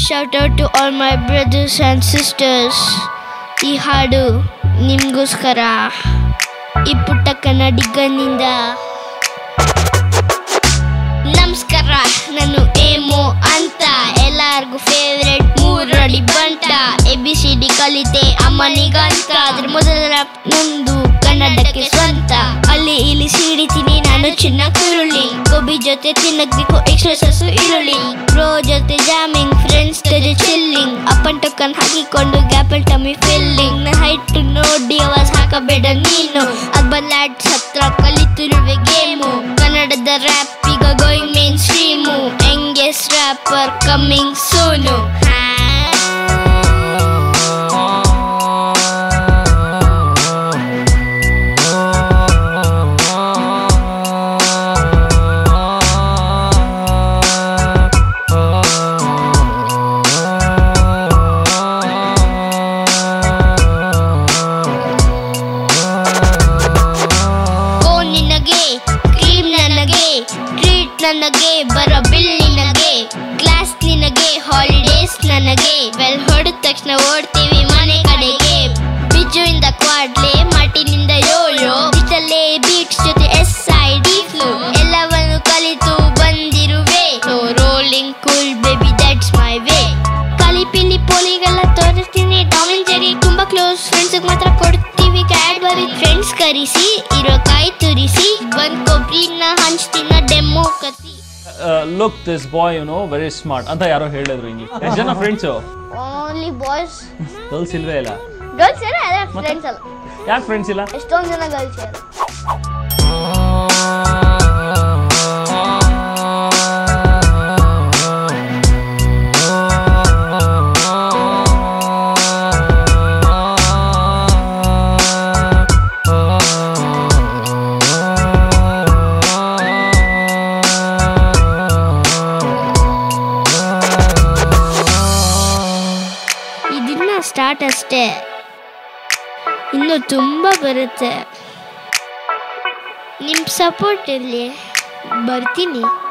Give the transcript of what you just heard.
shout out to all my brothers and sisters ಈ ಹಾಡು ನಿಮಗೋಸ್ಕರ ಈ ಪುಟ್ಟ ಕನ್ನಡಿಗನಿಂದ ನಮಸ್ಕಾರ ನಾನು ಏಮೋ ಅಂತ ಎಲ್ಲಾರ್ಗು ಫೇವ್ರೆಟ್ ಮೂರಡಿ ಬಂಟ ಎ ಬಿ ಸಿ ಡಿ ಕಲಿತೆ ಅಮ್ಮನಿಗಂತ ಅದ್ರ ಮೊದಲ rap ನಂದು ಕನ್ನಡಕ್ಕೆ ಸ್ವಂತ ಅಲ್ಲಿ ಇಲ್ಲಿ ಸಿಡಿತೀನಿ ನಾನು ಚಿನ್ನ ಕುರುಳಿ ಗೋಬಿ ಜೊತೆ ತಿನ್ನಕ್ಬೇಕು ಎಕ್ಸ್ಟ್ರಾ ಸಸು ಈರುಳ್ಳಿ ಬ್ರೋ ಜೊತೆ ಜಾಮಿಂಗ್ ಫ್ರೆಂಡ್ಸ್ ಜೊತೆ ಚಿಲ್ಲಿಂಗ್ ಅಪ್ಪನ್ ಟೊಕ್ಕನ್ ಹಾಕಿಕೊಂಡು ಗ್ಯಾಪಲ್ ಟಮಿ ಫಿಲ್ಲಿಂಗ್ ನ ಹೈಟ್ ನೋಡಿ ಅವಾಜ್ ಹಾಕಬೇಡ ನೀನು ಅಕ್ಬರ್ ಲ್ಯಾಡ್ಸ್ ಹತ್ರ ಕಲಿತಿರುವೆ ಗೇಮು ಕನ್ನಡದ ರ್ಯಾಪ್ ಈಗ going main stream youngest rapper coming Sonu ಓ ನಿನಗೆ ಕ್ರೀಮ್ ನನಗೆ ಟ್ರೀಟ್ ನನಗೆ ಬರೋ ಬಿಲ್ ನಿನಗೆ ಕ್ಲಾಸ್ ನಿನಗೆ ಹಾಲಿಡೇಸ್ ನನಗೆ ಬೆಲ್ ಹೊಡೆದ ತಕ್ಷಣ ಓಡ್ತೀವಿ ಮನೆ ಕಡೆಗೆ ಬಿಜು ಇಂದ ಕ್ವಾಡ್ಲೆ ಮಾಟಿನಿಂದ ಯೋಯೋ ಇಷ್ಟಲ್ಲೇ ಬೀಟ್ಸ್ ಜೊತೆ ಎಸ್ ಐ ಡಿ ಫ್ಲೋ ಎಲ್ಲವನ್ನು ಕಲಿತು ಬಂದಿರುವೆ so rolling cool baby that's my way ಕಲಿ ಪಿಲಿ ಪೋಲಿಗೆಲ್ಲ ತೋರಿಸ್ತೀನಿ ಟಾಮ್ ಅಂಡ್ ಜೆರಿ ತುಂಬಾ ಕ್ಲೋಸ್ ಫ್ರೆಂಡ್ಸ್ ಮಾತ್ರ ಕೊಡ್ತೀವಿ ಕ್ಯಾಡ್ಬರಿ ಫ್ರೆಂಡ್ಸ್ ಕರಿಸಿ ಇರೋ ಕಾಯಿ ತುರಿಸಿ ಬಂದ್ ಕೊಬ್ಬರಿನ ಹಂಚ್ತಿನ ಡೆಮೋ ಕಸಿ look this boy you know very smart ಅಂತ ಯಾರೋ ಹೇಳಿದ್ರು ಹಿಂಗೆ ಎಷ್ಟು ಜನ ಫ್ರೆಂಡ್ಸು ಓನ್ಲಿ ಬಾಯ್ಸ್ ಗರ್ಲ್ಸ್ ಇಲ್ವೇ ಇಲ್ಲ ಗರ್ಲ್ಸ್ ಏನ ಫ್ರೆಂಡ್ಸ್ ಅಲ್ಲ ಯಾಕೆ ಫ್ರೆಂಡ್ಸ್ ಇಲ್ಲ ಎಷ್ಟೊಂದು ಜನ ಗರ್ಲ್ಸ್ ಇದ್ದಾರೆ ಇದನ್ನ ಸ್ಟಾರ್ಟ್ ಅಷ್ಟೇ ಇನ್ನು ತುಂಬ ಬರುತ್ತೆ ನಿಮ್ಮ ಸಪೋರ್ಟ್ ಇರಲಿ ಬರ್ತೀನಿ